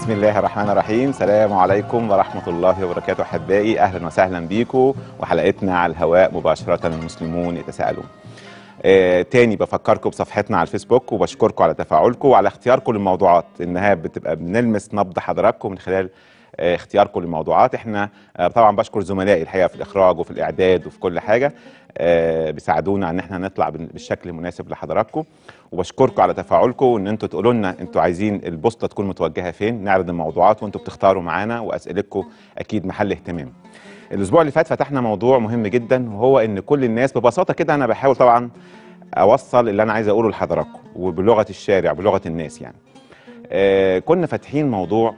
بسم الله الرحمن الرحيم السلام عليكم ورحمة الله وبركاته أحبائي أهلا وسهلا بيكم وحلقتنا على الهواء مباشرة المسلمون يتساءلون آه تاني بفكركم بصفحتنا على الفيسبوك وبشكركم على تفاعلكم وعلى اختياركم للموضوعات انها بتبقى بنلمس نبض حضراتكم من خلال آه اختياركم للموضوعات احنا آه طبعا بشكر زملائي الحقيقه في الاخراج وفي الاعداد وفي كل حاجه آه بيساعدونا ان احنا نطلع بالشكل المناسب لحضراتكم وبشكركم على تفاعلكم وان انتوا تقولوا لنا انتوا عايزين البوصله تكون متوجهه فين نعرض الموضوعات وانتوا بتختاروا معانا واسئلتكم اكيد محل اهتمام الاسبوع اللي فات فتحنا موضوع مهم جدا وهو ان كل الناس ببساطه كده انا بحاول طبعا اوصل اللي انا عايز اقوله لحضراتكم وبلغه الشارع بلغه الناس يعني آه كنا فاتحين موضوع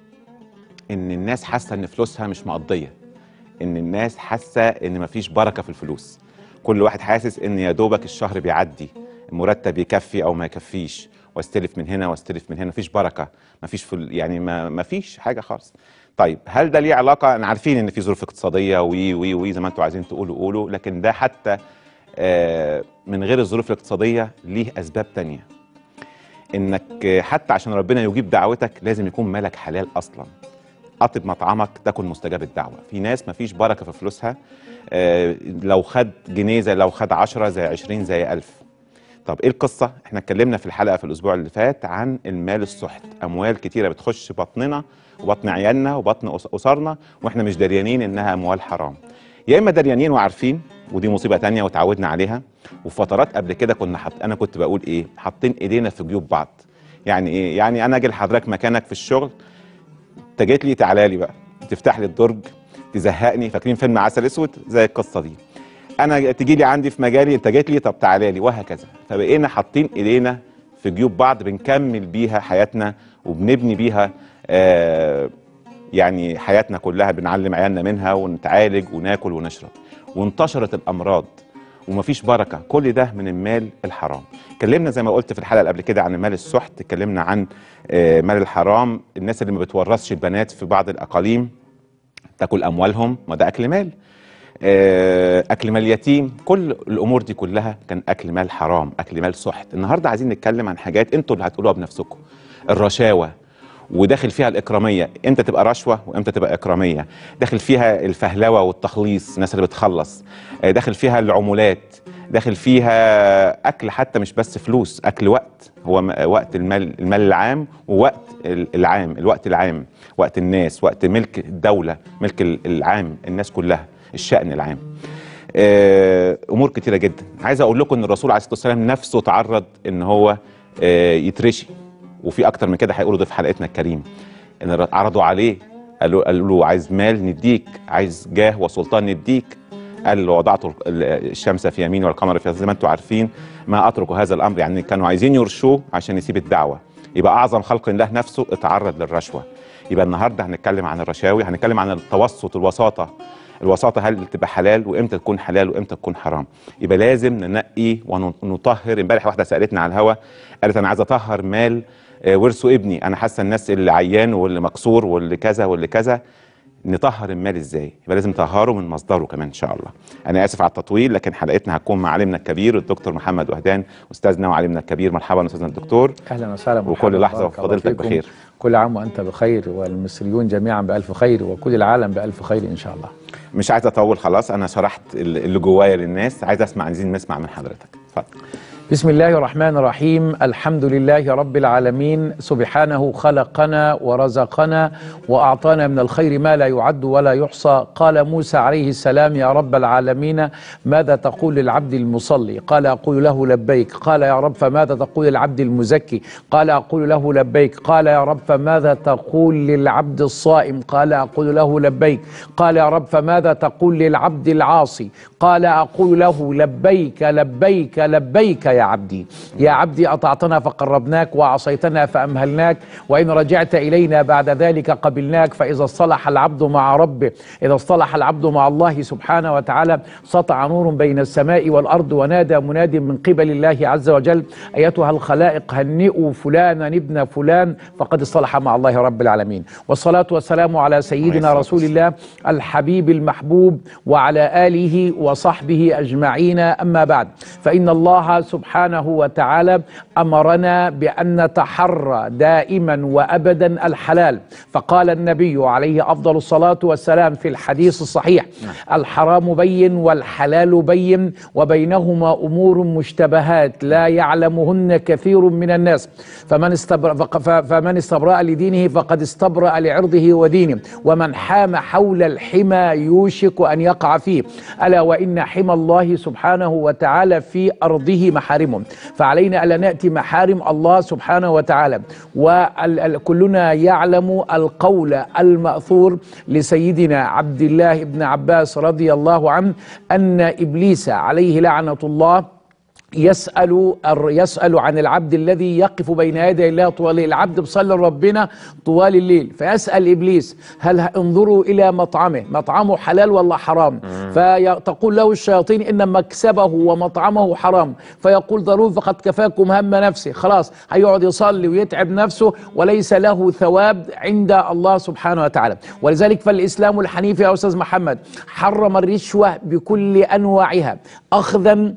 ان الناس حاسه ان فلوسها مش مقضيه ان الناس حاسه ان مفيش بركه في الفلوس كل واحد حاسس ان يا دوبك الشهر بيعدي المرتب يكفي او ما يكفيش واستلف من هنا واستلف من هنا مفيش بركه مفيش فل يعني ما مفيش حاجه خالص طيب هل ده ليه علاقه انا عارفين ان في ظروف اقتصاديه وي وي وي زي ما انتم عايزين تقولوا قولوا لكن ده حتى آه من غير الظروف الاقتصاديه ليه اسباب تانية انك حتى عشان ربنا يجيب دعوتك لازم يكون مالك حلال اصلا اطب مطعمك تكن مستجاب الدعوه في ناس مفيش بركه في فلوسها آه لو خد جنيه زي لو خد 10 زي 20 زي 1000 طب ايه القصه احنا اتكلمنا في الحلقه في الاسبوع اللي فات عن المال السحت اموال كتيره بتخش بطننا وبطن عيالنا وبطن اسرنا واحنا مش دريانين انها اموال حرام يا اما دريانين وعارفين ودي مصيبه تانية وتعودنا عليها وفترات قبل كده كنا حط انا كنت بقول ايه حاطين ايدينا في جيوب بعض يعني ايه يعني انا اجي لحضرتك مكانك في الشغل انت جيت لي تعالى لي بقى تفتح لي الدرج تزهقني فاكرين فيلم عسل اسود زي القصه دي انا تجي لي عندي في مجالي انت جيت لي طب تعالى لي وهكذا فبقينا حاطين ايدينا في جيوب بعض بنكمل بيها حياتنا وبنبني بيها آه يعني حياتنا كلها بنعلم عيالنا منها ونتعالج وناكل ونشرب وانتشرت الامراض ومفيش بركه كل ده من المال الحرام اتكلمنا زي ما قلت في الحلقه اللي قبل كده عن المال السحت اتكلمنا عن آه مال الحرام الناس اللي ما بتورثش البنات في بعض الاقاليم تاكل اموالهم ما ده اكل مال اكل مال يتيم كل الامور دي كلها كان اكل مال حرام اكل مال سحت النهارده عايزين نتكلم عن حاجات انتوا اللي هتقولوها بنفسكم الرشاوى وداخل فيها الاكراميه امتى تبقى رشوه وامتى تبقى اكراميه داخل فيها الفهلوه والتخليص الناس اللي بتخلص داخل فيها العمولات داخل فيها اكل حتى مش بس فلوس اكل وقت هو وقت المال المال العام ووقت العام الوقت العام وقت الناس وقت ملك الدوله ملك العام الناس كلها الشأن العام امور كتيره جدا عايز اقول لكم ان الرسول عليه الصلاه والسلام نفسه تعرض ان هو يترشي وفي اكتر من كده هيقولوا ده في حلقتنا الكريمه ان عرضوا عليه قالوا قالوا له عايز مال نديك عايز جاه وسلطان نديك قال له وضعت الشمس في يمين والقمر في زي ما انتم عارفين ما اترك هذا الامر يعني كانوا عايزين يرشوه عشان يسيب الدعوه يبقى اعظم خلق الله نفسه اتعرض للرشوه يبقى النهارده هنتكلم عن الرشاوي هنتكلم عن التوسط الوساطه الوساطه هل تبقى حلال وامتى تكون حلال وامتى تكون حرام يبقى لازم ننقي ونطهر امبارح واحده سالتنا على الهوا قالت انا عايزه اطهر مال ورثه ابني انا حاسه الناس اللي عيان واللي مكسور واللي كذا واللي كذا نطهر المال ازاي يبقى لازم نطهره من مصدره كمان ان شاء الله انا اسف على التطويل لكن حلقتنا هتكون مع عالمنا الكبير الدكتور محمد وهدان استاذنا وعالمنا الكبير مرحبا استاذنا الدكتور اهلا وسهلا وكل لحظه وفضيلتك بخير كل عام وانت بخير والمصريون جميعا بالف خير وكل العالم بالف خير ان شاء الله مش عايز اطول خلاص انا شرحت اللي جوايا للناس عايز اسمع عايزين نسمع من حضرتك اتفضل بسم الله الرحمن الرحيم الحمد لله رب العالمين سبحانه خلقنا ورزقنا وأعطانا من الخير ما لا يعد ولا يحصى قال موسى عليه السلام يا رب العالمين ماذا تقول للعبد المصلي قال أقول له لبيك قال يا رب فماذا تقول للعبد المزكي قال أقول له لبيك قال يا رب فماذا تقول للعبد الصائم قال أقول له لبيك قال يا رب فماذا تقول للعبد العاصي قال أقول له لبيك لبيك لبيك يا عبدي يا عبدي أطعتنا فقربناك وعصيتنا فأمهلناك وإن رجعت إلينا بعد ذلك قبلناك فإذا اصطلح العبد مع ربه إذا اصطلح العبد مع الله سبحانه وتعالى سطع نور بين السماء والأرض ونادى مناد من قبل الله عز وجل أيتها الخلائق هنئوا فلانا ابن فلان فقد اصطلح مع الله رب العالمين والصلاة والسلام على سيدنا رسول الله الحبيب المحبوب وعلى آله وصحبه أجمعين أما بعد فإن الله سبحانه سبحانه وتعالى امرنا بان نتحرى دائما وابدا الحلال فقال النبي عليه افضل الصلاه والسلام في الحديث الصحيح الحرام بين والحلال بين وبينهما امور مشتبهات لا يعلمهن كثير من الناس فمن استبرأ فمن استبرأ لدينه فقد استبرأ لعرضه ودينه ومن حام حول الحمى يوشك ان يقع فيه الا وان حمى الله سبحانه وتعالى في ارضه محارمه فعلينا الا ناتي محارم الله سبحانه وتعالى وكلنا يعلم القول الماثور لسيدنا عبد الله بن عباس رضي الله عنه ان ابليس عليه لعنه الله يسأل يسأل عن العبد الذي يقف بين يدي الله طوال العبد بصلي ربنا طوال الليل فيسأل إبليس هل انظروا إلى مطعمه مطعمه حلال ولا حرام فتقول له الشياطين إن مكسبه ومطعمه حرام فيقول ضرور فقد كفاكم هم نفسه خلاص هيقعد يصلي ويتعب نفسه وليس له ثواب عند الله سبحانه وتعالى ولذلك فالإسلام الحنيف يا أستاذ محمد حرم الرشوة بكل أنواعها أخذا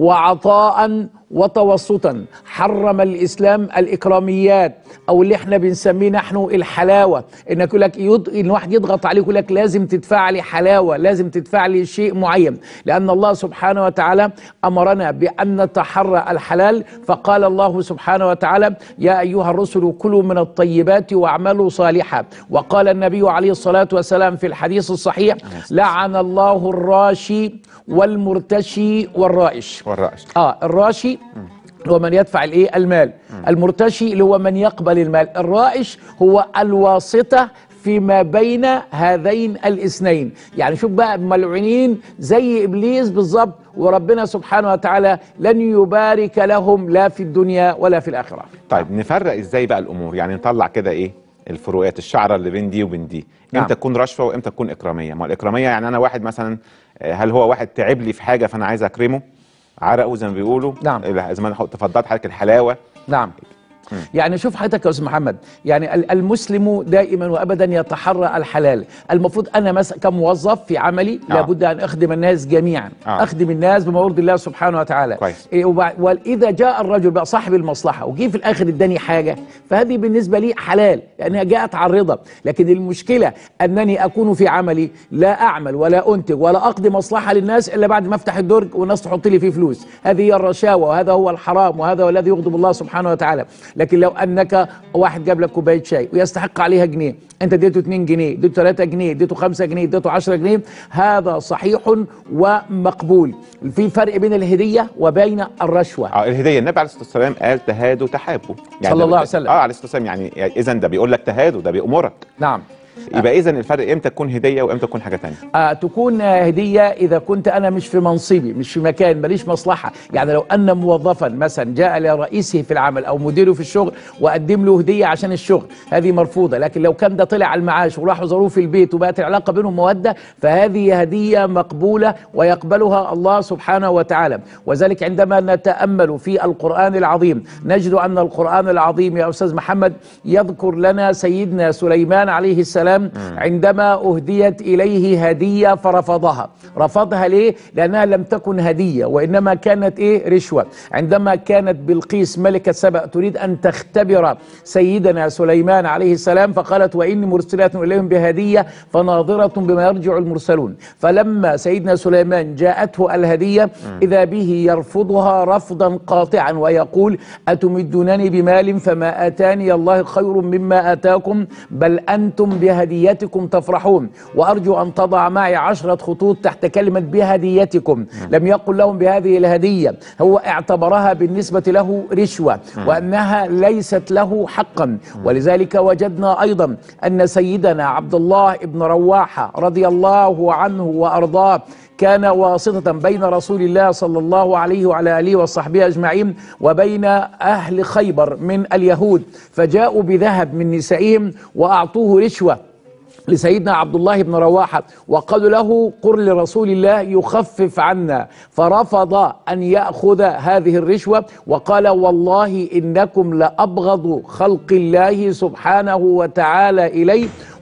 وعطاء وتوسطا حرم الاسلام الاكراميات او اللي احنا بنسميه نحن الحلاوه انك يقول لك يض... ان واحد يضغط عليك يقول لك لازم تدفع لي حلاوه لازم تدفع لي شيء معين لان الله سبحانه وتعالى امرنا بان نتحرى الحلال فقال الله سبحانه وتعالى يا ايها الرسل كلوا من الطيبات واعملوا صالحا وقال النبي عليه الصلاه والسلام في الحديث الصحيح لعن الله الراشي والمرتشي والرائش والرأش اه الراشي هو من يدفع الايه المال المرتشي اللي هو من يقبل المال الرائش هو الواسطه فيما بين هذين الاثنين يعني شوف بقى ملعونين زي ابليس بالظبط وربنا سبحانه وتعالى لن يبارك لهم لا في الدنيا ولا في الاخره طيب نفرق ازاي بقى الامور يعني نطلع كده ايه الفروقات الشعره اللي بين دي وبين دي نعم. امتى تكون رشوه وامتى تكون اكراميه ما الاكراميه يعني انا واحد مثلا آه، هل هو واحد تعب لي في حاجه فانا عايز اكرمه عرقه زي ما بيقولوا نعم. ال- زي ما أنا تفضلت حضرتك الحلاوه نعم يعني شوف حضرتك يا استاذ محمد يعني ال- المسلم دائما وابدا يتحرى الحلال المفروض انا مثلا كموظف في عملي آه. لابد ان اخدم الناس جميعا آه. اخدم الناس بما يرضي الله سبحانه وتعالى كويس. إيه وبع- واذا جاء الرجل بقى صاحب المصلحه وجي في الاخر اداني حاجه فهذه بالنسبه لي حلال لانها جاءت عن رضا لكن المشكله انني اكون في عملي لا اعمل ولا انتج ولا اقضي مصلحه للناس الا بعد ما افتح الدرج والناس تحط لي فيه فلوس هذه هي الرشاوى وهذا هو الحرام وهذا هو الذي يغضب الله سبحانه وتعالى لكن لو انك واحد جاب لك كوبايه شاي ويستحق عليها جنيه انت اديته 2 جنيه اديته 3 جنيه اديته 5 جنيه اديته 10 جنيه هذا صحيح ومقبول في فرق بين الهديه وبين الرشوه اه الهديه النبي عليه الصلاه والسلام قال تهادوا تحابوا صلى ده الله بت- عليه وسلم. اه عليه الصلاه والسلام يعني اذا ده بيقول لك تهادوا ده بيامرك نعم يبقى اذا الفرق امتى تكون هديه وامتى تكون حاجه تانية آه تكون آه، هدية إذا كنت أنا مش في منصبي مش في مكان ماليش مصلحة يعني لو أن موظفا مثلا جاء لرئيسه في العمل أو مديره في الشغل وقدم له هدية عشان الشغل هذه مرفوضة لكن لو كان ده طلع على المعاش وراحوا زاروه في البيت وبقت العلاقة بينهم مودة فهذه هدية مقبولة ويقبلها الله سبحانه وتعالى وذلك عندما نتأمل في القرآن العظيم نجد أن القرآن العظيم يا أستاذ محمد يذكر لنا سيدنا سليمان عليه السلام عندما أهديت إليه هدية فرفضها رفضها ليه؟ لأنها لم تكن هدية وإنما كانت إيه؟ رشوة عندما كانت بلقيس ملكة سبأ تريد أن تختبر سيدنا سليمان عليه السلام فقالت وإني مرسلة إليهم بهدية فناظرة بما يرجع المرسلون فلما سيدنا سليمان جاءته الهدية إذا به يرفضها رفضا قاطعا ويقول أتمدونني بمال فما آتاني الله خير مما آتاكم بل أنتم بهديتكم تفرحون وأرجو أن تضع معي عشرة خطوط تحت كلمة بهديتكم لم يقل لهم بهذه الهدية هو اعتبرها بالنسبة له رشوة وأنها ليست له حقا ولذلك وجدنا أيضا أن سيدنا عبد الله بن رواحة رضي الله عنه وأرضاه كان واسطة بين رسول الله صلى الله عليه وعلى آله وصحبه أجمعين وبين أهل خيبر من اليهود فجاءوا بذهب من نسائهم وأعطوه رشوة لسيدنا عبد الله بن رواحة وقالوا له قل لرسول الله يخفف عنا فرفض أن يأخذ هذه الرشوة وقال والله إنكم لأبغض خلق الله سبحانه وتعالى إلي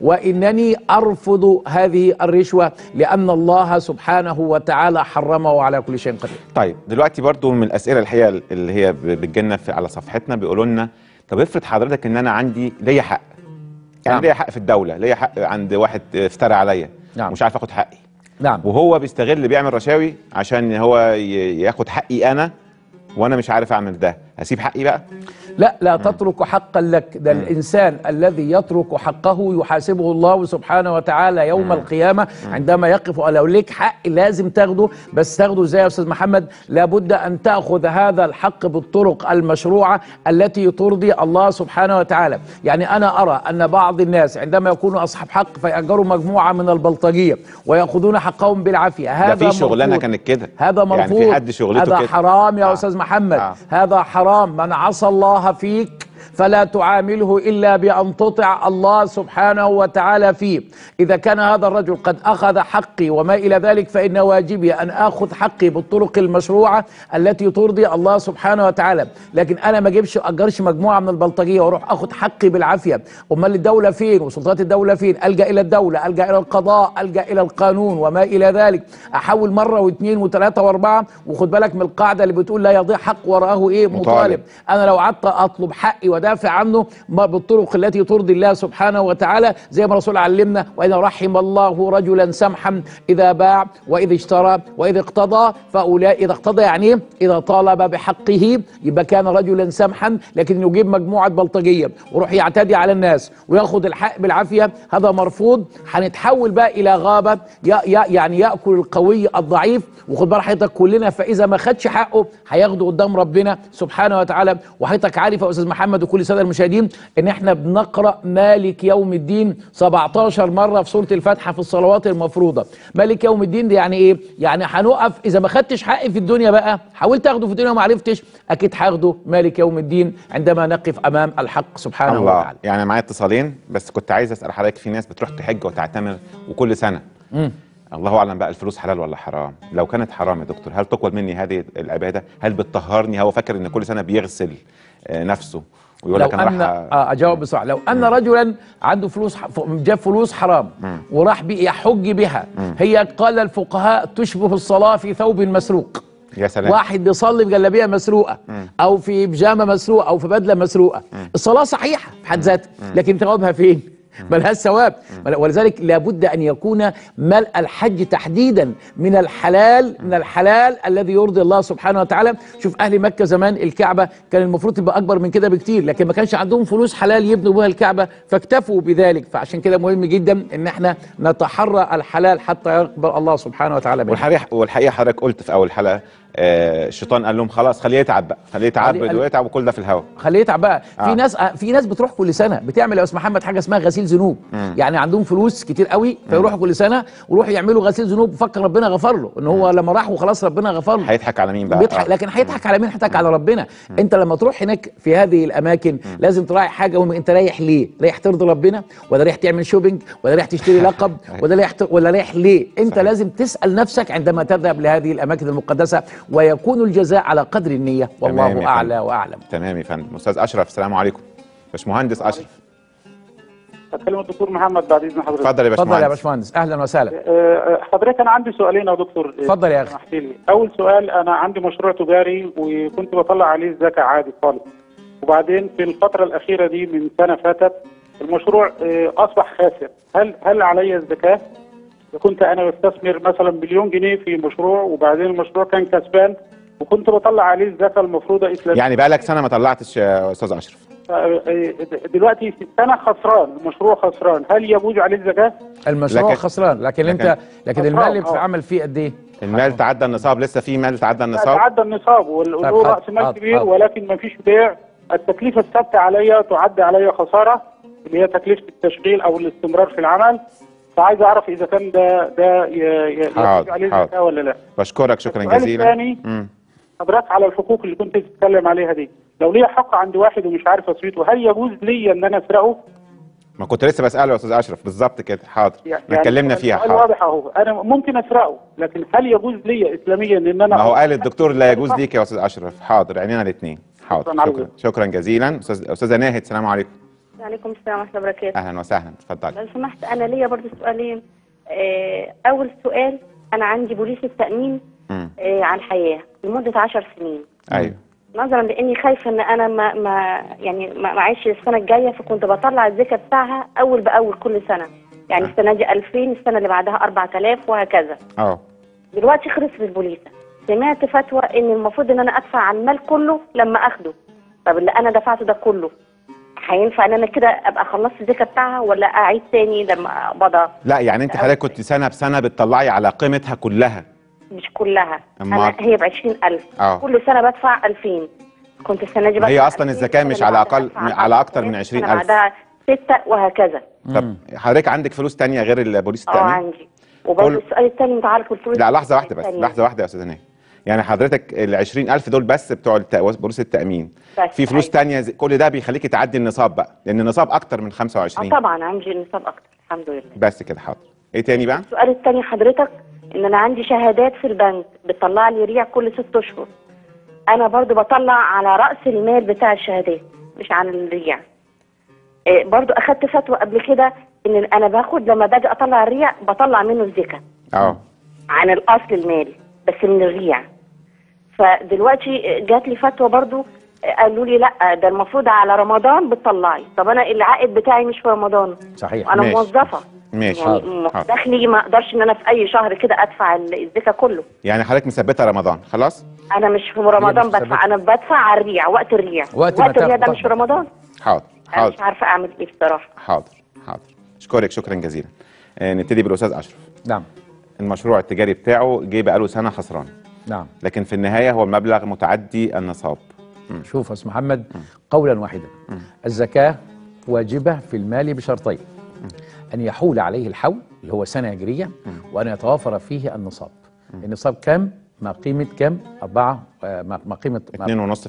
وانني ارفض هذه الرشوه لان الله سبحانه وتعالى حرمه على كل شيء قدير طيب دلوقتي برضو من الاسئله الحقيقه اللي هي ب- بتجيلنا في- على صفحتنا بيقولوا لنا طب افرض حضرتك ان انا عندي ليا حق يعني نعم. ليا حق في الدوله ليا حق عند واحد افترى عليا نعم. ومش عارف اخد حقي نعم وهو بيستغل بيعمل رشاوي عشان هو ي- ياخد حقي انا وانا مش عارف اعمل ده هسيب حقي بقى لا لا تترك حقا لك ده الإنسان الذي يترك حقه يحاسبه الله سبحانه وتعالى يوم القيامة عندما يقف لو ليك حق لازم تاخده بس تاخده زي يا أستاذ محمد لابد أن تأخذ هذا الحق بالطرق المشروعة التي ترضي الله سبحانه وتعالى يعني أنا أرى أن بعض الناس عندما يكونوا أصحاب حق فيأجروا مجموعة من البلطجية ويأخذون حقهم بالعافية ده هذا في شغلانه مرفوض. كانت كده هذا مرفوض يعني في حد شغلته هذا كده حرام يا آه. استاذ محمد آه. هذا حرام من عصى الله فيك فلا تعامله الا بان تطع الله سبحانه وتعالى فيه اذا كان هذا الرجل قد اخذ حقي وما الى ذلك فان واجبي ان اخذ حقي بالطرق المشروعه التي ترضي الله سبحانه وتعالى لكن انا ما اجيبش اجرش مجموعه من البلطجيه واروح اخذ حقي بالعافيه امال الدوله فين وسلطات الدوله فين الجا الى الدوله الجا الى القضاء الجا الى القانون وما الى ذلك احاول مره واثنين وثلاثه واربعه وخد بالك من القاعده اللي بتقول لا يضيع حق وراءه ايه مطالب. مطالب انا لو قعدت اطلب حقي ودافع عنه ما بالطرق التي ترضي الله سبحانه وتعالى زي ما الرسول علمنا واذا رحم الله رجلا سمحا اذا باع واذا اشترى واذا اقتضى فاولئك اذا اقتضى يعني ايه اذا طالب بحقه يبقى كان رجلا سمحا لكن يجيب مجموعه بلطجيه ويروح يعتدي على الناس وياخد الحق بالعافيه هذا مرفوض هنتحول بقى الى غابه ي- ي- يعني ياكل القوي الضعيف وخد بال حضرتك كلنا فاذا ما خدش حقه هياخده قدام ربنا سبحانه وتعالى وحضرتك عارف يا استاذ محمد وكل الساده المشاهدين ان احنا بنقرا مالك يوم الدين 17 مره في سوره الفاتحه في الصلوات المفروضه مالك يوم الدين دي يعني ايه يعني هنقف اذا ما خدتش حقي في الدنيا بقى حاولت اخده في الدنيا وما عرفتش اكيد هاخده مالك يوم الدين عندما نقف امام الحق سبحانه الله وتعالى يعني معايا اتصالين بس كنت عايز اسال حضرتك في ناس بتروح تحج وتعتمر وكل سنه الله اعلم بقى الفلوس حلال ولا حرام لو كانت حرام يا دكتور هل تقبل مني هذه العباده هل بتطهرني هو فاكر ان كل سنه بيغسل آه، نفسه ويقول لو لك انا ان راح آه، اجاوب بسرعه لو ان رجلا عنده فلوس ح- ف- جاب فلوس حرام وراح بي- يحج بها هي قال الفقهاء تشبه الصلاه في ثوب مسروق يا سلام واحد بيصلي بجلابيه مسروقه او في بيجامه مسروقه او في بدله مسروقه الصلاه صحيحه في حد ذاتها لكن ثوابها فين ملهاش ثواب مل- ولذلك لابد ان يكون ملء الحج تحديدا من الحلال من الحلال الذي يرضي الله سبحانه وتعالى شوف اهل مكه زمان الكعبه كان المفروض تبقى اكبر من كده بكتير لكن ما كانش عندهم فلوس حلال يبنوا بها الكعبه فاكتفوا بذلك فعشان كده مهم جدا ان احنا نتحرى الحلال حتى يقبل الله سبحانه وتعالى منه والحقيقه والحقيقه حضرتك قلت في اول حلقه آه، الشيطان قال لهم خلاص خليه يتعب بقى خليه يتعبد قال- ويتعب وكل ده في الهواء خليه يتعب بقى في آه. ناس في ناس بتروح كل سنه بتعمل يا استاذ محمد حاجه اسمها غسيل ذنوب يعني عندهم فلوس كتير قوي فيروحوا كل سنه ويروحوا يعملوا غسيل ذنوب وفكر ربنا غفر له ان هو لما راح وخلاص ربنا غفر له هيضحك على مين بقى بيضحك آه. لكن هيضحك على مين هيضحك على ربنا انت لما تروح هناك في هذه الاماكن لازم تراعي حاجه وهم انت رايح ليه رايح ترضي ربنا ولا رايح تعمل شوبينج ولا رايح تشتري لقب ولا رايح ت- ولا رايح ليه انت صحيح. لازم تسال نفسك عندما تذهب لهذه الاماكن المقدسه ويكون الجزاء على قدر النيه تمام يا والله فندم. اعلى واعلم تمام يا فندم استاذ اشرف السلام عليكم باشمهندس اشرف اتكلم الدكتور محمد بعد اذن حضرتك اتفضل يا اتفضل يا باشمهندس باشمهندس اهلا وسهلا آه، حضرتك انا عندي سؤالين يا دكتور اتفضل يا أخي. سمحت لي اول سؤال انا عندي مشروع تجاري وكنت بطلع عليه الزكاه عادي خالص وبعدين في الفتره الاخيره دي من سنه فاتت المشروع آه، اصبح خاسر هل هل علي الزكاه كنت انا بستثمر مثلا مليون جنيه في مشروع وبعدين المشروع كان كسبان وكنت بطلع عليه الزكاه المفروضه اسلاميه يعني بقالك سنه ما طلعتش يا استاذ اشرف آه، دلوقتي في سنه خسران المشروع خسران هل يجوز عليه الزكاه؟ المشروع لكن- خسران لكن, انت لكن- لكن خسران، المال اللي آه. بتتعمل فيه قد ايه المال تعدى النصاب لسه في مال تعدى النصاب تعدى النصاب وال- طيب، وله حاضر، راس مال حاضر، كبير حاضر. ولكن ما فيش بيع التكلفه الثابته عليا تعد عليا خساره اللي هي تكلفه التشغيل او الاستمرار في العمل فعايز اعرف اذا كان ده ده ي- ي- حاضر، يجب عليه حاضر. الزكاه ولا لا بشكرك شكرا السؤال جزيلا الثاني مم. حضرتك على الحقوق اللي كنت بتتكلم عليها دي لو ليا حق عند واحد ومش عارف اثبته هل يجوز لي ان انا اسرقه؟ ما كنت لسه بساله يا استاذ اشرف بالظبط كده حاضر يعني ما اتكلمنا فيها السؤال حاضر واضح اهو انا ممكن اسرقه لكن هل يجوز لي اسلاميا ان انا ما هو قال الدكتور لا يجوز ليك يا استاذ اشرف حاضر عينينا الاثنين حاضر شكراً على شكرا الوقت. شكرا جزيلا استاذ استاذه ناهد السلام عليكم عليكم السلام ورحمة الله وبركاته اهلا وسهلا اتفضلي لو سمحت أنا ليا برضو سؤالين آه، أول سؤال أنا عندي بوليس التأمين مم. آه، على الحياة لمدة عشر سنين ايوه نظرا لاني خايفه ان انا ما, ما يعني ما معيش السنه الجايه فكنت بطلع الزكاه بتاعها اول باول كل سنه يعني السنه دي 2000 السنه اللي بعدها 4000 وهكذا اه دلوقتي خلص في البوليسه سمعت فتوى ان المفروض ان انا ادفع على المال كله لما اخده طب اللي انا دفعته ده كله هينفع ان انا كده ابقى خلصت الزكاه بتاعها ولا اعيد تاني لما اقبضها لا يعني انت حضرتك كنت سنه بسنه بتطلعي على قيمتها كلها مش كلها أما- انا هي ب 20000 آه. كل سنه بدفع 2000 كنت السنه دي ما هي بدفع أصلاً 2000 الزكاة السنة مش اللي على بعدها أقل- أدفع على أكتر من 10,000 السنة 20,000. بعدها ستة وهكذا طب حضرتك عندك فلوس تانية غير البوليس اه التأمين؟ عندي وبرضه كل- السؤال الثاني انت عارف الفلوس لا لحظة واحدة بس التانية. لحظة واحدة يا أستاذ هناء يعني حضرتك ال 20000 دول بس بتوع الت- بوليس التأمين بس، في فلوس أيوة. تانية زي- كل ده بيخليكي تعدي النصاب بقى لأن النصاب أكتر من اه 25 طبعا عندي النصاب اكتر الحمد لله بس كده حاضر إيه تاني بقى؟ السؤال الثاني حضرتك ان انا عندي شهادات في البنك بتطلع لي ريع كل ست اشهر انا برضو بطلع على راس المال بتاع الشهادات مش عن الريع إيه برضو اخدت فتوى قبل كده ان انا باخد لما باجي اطلع الريع بطلع منه الزكاه أه عن الاصل المالي بس من الريع فدلوقتي جات لي فتوى برضو قالوا لي لا ده المفروض على رمضان بتطلعي طب انا العائد بتاعي مش في رمضان صحيح وانا ماشي. موظفه ماشي يعني حاضر م- حاضر. دخلي ما اقدرش ان انا في اي شهر كده ادفع ال- الزكاه كله يعني حضرتك مثبتة رمضان خلاص؟ انا مش في رمضان مش بدفع انا بدفع على الريع وقت الريع وقت ما الريع ده تاخد مش في طبعاً. رمضان حاضر انا حاضر مش عارفه اعمل ايه بصراحه حاضر حاضر اشكرك شكرا جزيلا آه نبتدي بالاستاذ اشرف نعم المشروع التجاري بتاعه جه بقاله سنه خسران نعم لكن في النهايه هو المبلغ متعدي النصاب شوف يا استاذ محمد قولا واحدا الزكاة واجبة في المال بشرطين أن يحول عليه الحول اللي هو سنة هجرية وأن يتوافر فيه النصاب النصاب كم؟ ما قيمة كم؟ أربعة آه، ما ما قيمة ما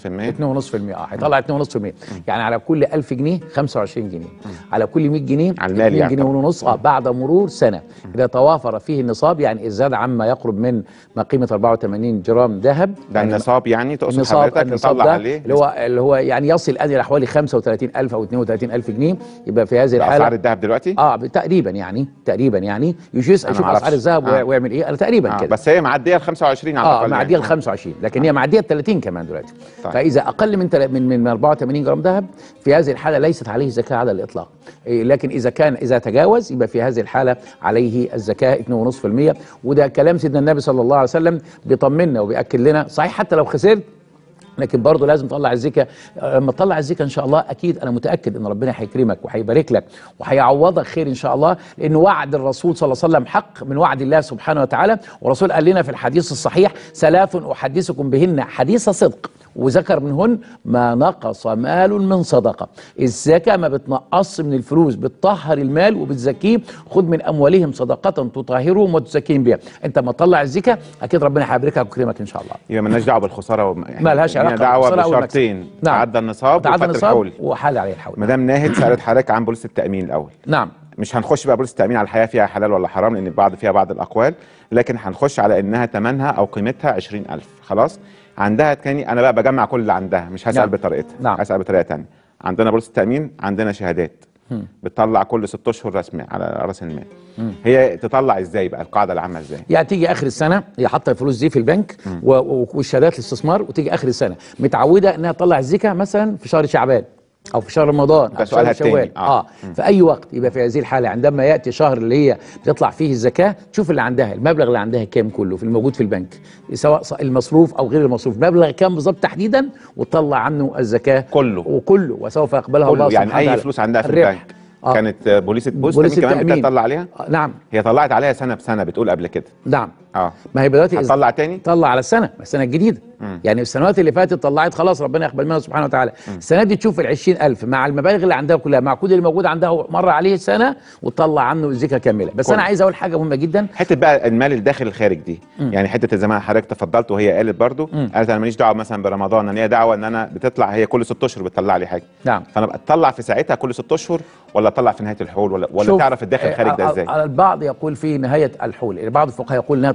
2.5% 2.5% اه هيطلع 2.5% يعني على كل 1000 جنيه 25 جنيه على كل 100 جنيه على المال 2 يعني جنيه طبعاً. ونص اه بعد مرور سنه اذا توافر فيه النصاب يعني ازداد عما يقرب من ما قيمه 84 جرام ذهب ده يعني النصاب يعني تقصد النصاب حضرتك النصاب نطلع ده عليه اللي هو اللي هو يعني يصل الان الى حوالي 35000 او 32000 جنيه يبقى في هذه ده الحاله اسعار الذهب دلوقتي اه تقريبا يعني تقريبا يعني يجوز أنا اشوف معرفش. اسعار الذهب آه. ويعمل ايه انا تقريبا آه كده بس هي معديه ال 25 على اه الاقل معديه ال يعني. 25 لكن هي معديه ال 30 كمان دلوقتي طيب. فاذا اقل من تل- من من 84 جرام ذهب في هذه الحاله ليست عليه زكاه على الاطلاق إيه لكن اذا كان اذا تجاوز يبقى في هذه الحاله عليه الزكاه 2.5% وده كلام سيدنا النبي صلى الله عليه وسلم بيطمنا وبياكد لنا صحيح حتى لو خسرت لكن برضه لازم تطلع الزكاه لما تطلع الزكاه ان شاء الله اكيد انا متاكد ان ربنا هيكرمك وهيبارك لك وهيعوضك خير ان شاء الله لان وعد الرسول صلى الله عليه وسلم حق من وعد الله سبحانه وتعالى والرسول قال لنا في الحديث الصحيح ثلاث احدثكم بهن حديث صدق وذكر منهن ما نقص مال من صدقه الزكاه ما بتنقص من الفلوس بتطهر المال وبتزكيه خذ من اموالهم صدقه تطهرهم وتزكيهم بها انت ما تطلع الزكاه اكيد ربنا هيباركك ويكرمك ان شاء الله يبقى مالناش دعوه بالخساره وما- يعني ما لهاش لينا علاقه دعوه بالخسارة أو المكسب. بشرطين نعم. تعدى النصاب تعدى وفتح النصاب الحول وحال عليه الحول مدام ناهد سالت حضرتك عن بوليس التامين الاول نعم مش هنخش بقى بوليس التامين على الحياه فيها حلال ولا حرام لان بعض فيها بعض الاقوال لكن هنخش على انها ثمنها او قيمتها 20000 خلاص عندها تاني انا بقى بجمع كل اللي عندها مش هسال نعم. بطريقتها نعم. هسال بطريقه تانية عندنا بوليس التامين عندنا شهادات بتطلع كل ست اشهر رسمي على راس المال هي تطلع ازاي بقى القاعده العامه ازاي يعني تيجي اخر السنه هي حاطه الفلوس دي في البنك و- و- والشهادات الاستثمار وتيجي اخر السنه متعوده انها تطلع الزكاه مثلا في شهر شعبان او في شهر رمضان ده او في سؤالها شهر شوال التاني. آه. اه في اي وقت يبقى في هذه الحاله عندما ياتي شهر اللي هي بتطلع فيه الزكاه تشوف اللي عندها المبلغ اللي عندها كام كله في الموجود في البنك سواء ص- المصروف او غير المصروف مبلغ كام بالظبط تحديدا وتطلع عنه الزكاه كله. وكله وسوف يقبلها الله كله يعني سبحانه اي وتعالى. فلوس عندها في الربح. البنك آه. كانت آه، بوليس بوليس بوليس التامين كمان التأمين. بتطلع عليها آه، نعم هي طلعت عليها سنه بسنه بتقول قبل كده نعم اه ما هي دلوقتي إذا- هتطلع تاني طلع على السنه السنه الجديده يعني السنوات اللي فاتت طلعت خلاص ربنا يقبل منها سبحانه وتعالى السنه دي تشوف ال 20000 مع المبالغ اللي عندها كلها مع كل اللي موجود عندها مر عليه سنه وتطلع عنه الزكاه كامله بس كله. انا عايز اقول حاجه مهمه جدا حته بقى المال الداخل الخارج دي يعني حته زي ما حضرتك تفضلت وهي قالت برضو قالت انا ماليش دعوه مثلا برمضان انا ليا دعوه ان انا بتطلع هي كل ست اشهر بتطلع لي حاجه نعم. فانا بقى اطلع في ساعتها كل ست اشهر ولا اطلع في نهايه الحول ولا ولا شوف، تعرف الداخل آه، الخارج ده آه، ازاي آه، البعض يقول في نهايه الحول بعض الفقهاء يقول انها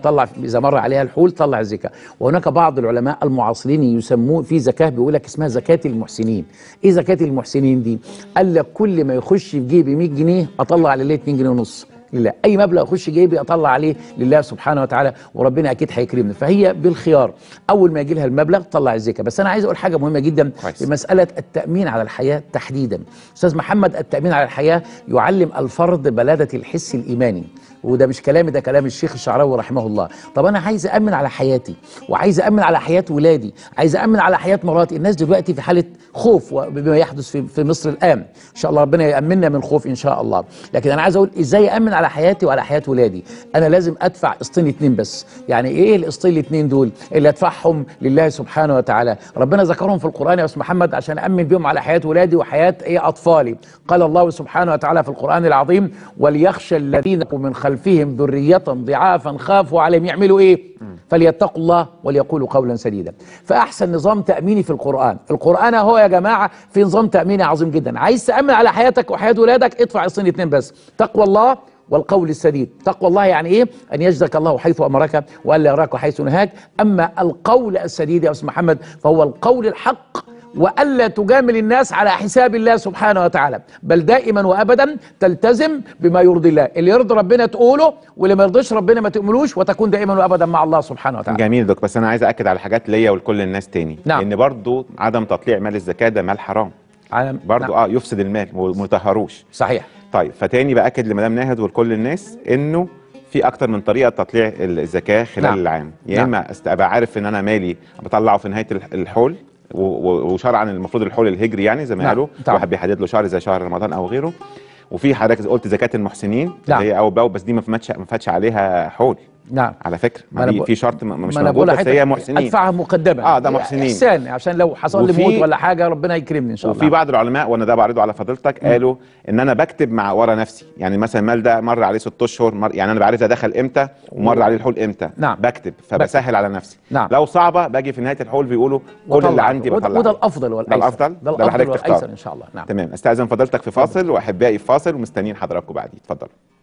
تطلع اذا مر عليها الحول تطلع الزكاه وهناك بعض العلماء المعاصرين يسمون في زكاه بيقول لك اسمها زكاه المحسنين ايه زكاه المحسنين دي قال لك كل ما يخش في جيبي 100 جنيه اطلع عليه 2 جنيه ونص لله اي مبلغ يخش جيبي اطلع عليه لله سبحانه وتعالى وربنا اكيد هيكرمني فهي بالخيار اول ما يجي لها المبلغ طلع الزكاه بس انا عايز اقول حاجه مهمه جدا كويس. في مساله التامين على الحياه تحديدا استاذ محمد التامين على الحياه يعلم الفرد بلاده الحس الايماني وده مش كلامي ده كلام الشيخ الشعراوي رحمه الله طب انا عايز امن على حياتي وعايز امن على حياه ولادي عايز امن على حياه مراتي الناس دلوقتي في حاله خوف بما يحدث في, في مصر الان ان شاء الله ربنا يامننا من خوف ان شاء الله لكن انا عايز اقول ازاي امن على حياتي وعلى حياه ولادي انا لازم ادفع قسطين اتنين بس يعني ايه القسطين الاتنين دول اللي ادفعهم لله سبحانه وتعالى ربنا ذكرهم في القران يا استاذ محمد عشان امن بيهم على حياه ولادي وحياه ايه اطفالي قال الله سبحانه وتعالى في القران العظيم وليخشى الذين من خلفهم ذريه ضعافا خافوا عليهم يعملوا ايه فليتقوا الله وليقولوا قولا سديدا فاحسن نظام تاميني في القران القران هو يا جماعه في نظام تاميني عظيم جدا عايز تامن على حياتك وحياه ولادك ادفع قسطين اتنين بس تقوى الله والقول السديد تقوى الله يعني ايه ان يجزك الله حيث امرك والا يراك حيث نهاك اما القول السديد يا استاذ محمد فهو القول الحق والا تجامل الناس على حساب الله سبحانه وتعالى بل دائما وابدا تلتزم بما يرضي الله اللي يرضي ربنا تقوله واللي ما يرضيش ربنا ما تقولوش وتكون دائما وابدا مع الله سبحانه وتعالى جميل دكتور بس انا عايز اكد على حاجات ليا ولكل الناس تاني نعم. ان برضو عدم تطليع مال الزكاه ده مال حرام على- برضو نعم. اه يفسد المال وما يطهروش صحيح طيب فتاني باكد لمدام ناهد ولكل الناس انه في اكتر من طريقه تطليع الزكاه خلال نعم. نعم. العام يا نعم. اما است- ابقى عارف ان انا مالي بطلعه في نهايه الح- الحول و- و- وشرعا المفروض الحول الهجري يعني زي ما نعم. قالوا طبعا. واحد بيحدد له شهر زي شهر رمضان او غيره وفي حضرتك قلت زكاه المحسنين نعم. اللي هي او باو بس دي ما فاتش ما فاتش عليها حول نعم على فكره ما ما أنا دي بقول- في شرط م- مش ما أنا موجود بقول بس لحضرتك هي محسنين ادفعها مقدما آه، ده محسنين. احسان عشان لو حصل لي وفي- موت ولا حاجه ربنا يكرمني ان شاء الله وفي بعض العلماء وانا ده بعرضه على فضيلتك قالوا ان انا بكتب مع ورا نفسي يعني مثلا المال ده مر عليه ست اشهر مر يعني انا بعرف ده دخل امتى ومر عليه الحول امتى نعم. بكتب فبسهل على نفسي نعم. لو صعبه باجي في نهايه الحول بيقولوا كل وطلع. اللي عندي وده, بطلعه وده الافضل والايسر ده الافضل ده اللي الافضل حضرتك والايسر تختاره ان شاء الله نعم تمام استاذن فضيلتك في فاصل واحبائي في فاصل ومستنيين حضراتكم بعدين اتفضلوا